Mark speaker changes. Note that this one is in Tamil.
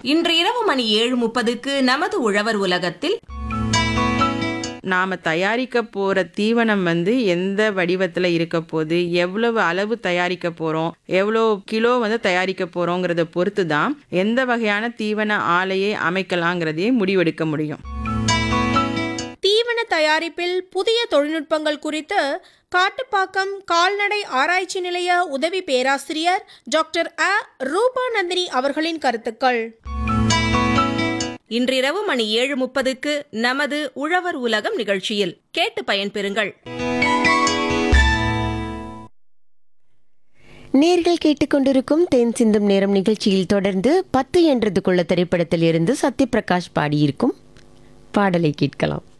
Speaker 1: இன்று இரவு மணி ஏழு முப்பதுக்கு நமது உழவர் உலகத்தில்
Speaker 2: நாம் தயாரிக்க போகிற தீவனம் வந்து எந்த வடிவத்தில் இருக்க போகுது எவ்வளவு அளவு தயாரிக்க போகிறோம் எவ்வளோ கிலோ வந்து தயாரிக்க போகிறோங்கிறத பொறுத்து தான் எந்த வகையான தீவன ஆலையை அமைக்கலாங்கிறதையே முடிவெடுக்க முடியும்
Speaker 3: தீவன தயாரிப்பில் புதிய தொழில்நுட்பங்கள் குறித்து காட்டுப்பாக்கம் கால்நடை ஆராய்ச்சி நிலைய உதவி பேராசிரியர் டாக்டர் அ ரூபாநந்தினி அவர்களின் கருத்துக்கள்
Speaker 1: இன்றிரவு மணி ஏழு முப்பதுக்கு நமது உழவர் உலகம் நிகழ்ச்சியில் கேட்டு பயன்பெறுங்கள்
Speaker 4: நேர்கள் கேட்டுக்கொண்டிருக்கும் தேன் சிந்தும் நேரம் நிகழ்ச்சியில் தொடர்ந்து பத்து என்றதுக்குள்ள திரைப்படத்தில் இருந்து சத்யபிரகாஷ் பாடியிருக்கும் பாடலை கேட்கலாம்